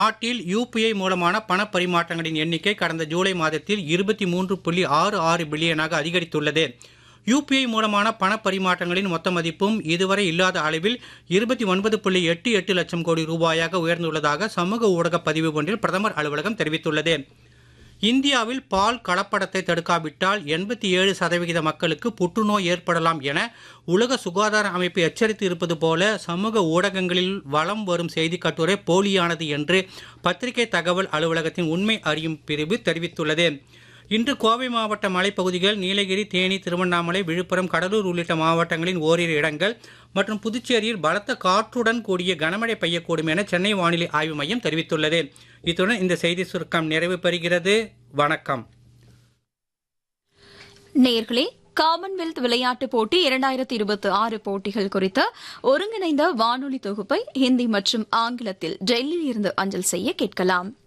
நாட்டில் யுபிஐ மூலமான பண பரிமாற்றங்களின் எண்ணிக்கை கடந்த ஜூலை மாதத்தில் இருபத்தி மூன்று புள்ளி ஆறு ஆறு பில்லியனாக அதிகரித்துள்ளது யுபிஐ மூலமான பண பரிமாற்றங்களின் மொத்த மதிப்பும் இதுவரை இல்லாத அளவில் இருபத்தி ஒன்பது புள்ளி எட்டு எட்டு லட்சம் கோடி ரூபாயாக உயர்ந்துள்ளதாக சமூக ஊடக பதிவு ஒன்றில் பிரதமர் அலுவலகம் தெரிவித்துள்ளது இந்தியாவில் பால் கலப்படத்தை தடுக்காவிட்டால் எண்பத்தி ஏழு சதவிகித மக்களுக்கு புற்றுநோய் ஏற்படலாம் என உலக சுகாதார அமைப்பு எச்சரித்து இருப்பது போல சமூக ஊடகங்களில் வலம் வரும் செய்தி கட்டுரை போலியானது என்று பத்திரிகை தகவல் அலுவலகத்தின் உண்மை அறியும் பிரிவு தெரிவித்துள்ளது இன்று கோவை மாவட்ட மலைப்பகுதிகள் நீலகிரி தேனி திருவண்ணாமலை விழுப்புரம் கடலூர் உள்ளிட்ட மாவட்டங்களின் ஓரிரு இடங்கள் மற்றும் புதுச்சேரியில் பலத்த காற்றுடன் கூடிய கனமழை பெய்யக்கூடும் என சென்னை வானிலை ஆய்வு மையம் தெரிவித்துள்ளது இத்துடன் இந்த செய்தி சுருக்கம் நிறைவு பெறுகிறது வணக்கம் நேர்களே காமன்வெல்த் விளையாட்டுப் போட்டி இரண்டாயிரத்தி இருபத்தி ஆறு போட்டிகள் குறித்த ஒருங்கிணைந்த வானொலி தொகுப்பை ஹிந்தி மற்றும் ஆங்கிலத்தில் டெல்லியில் இருந்து அஞ்சல் செய்ய கேட்கலாம்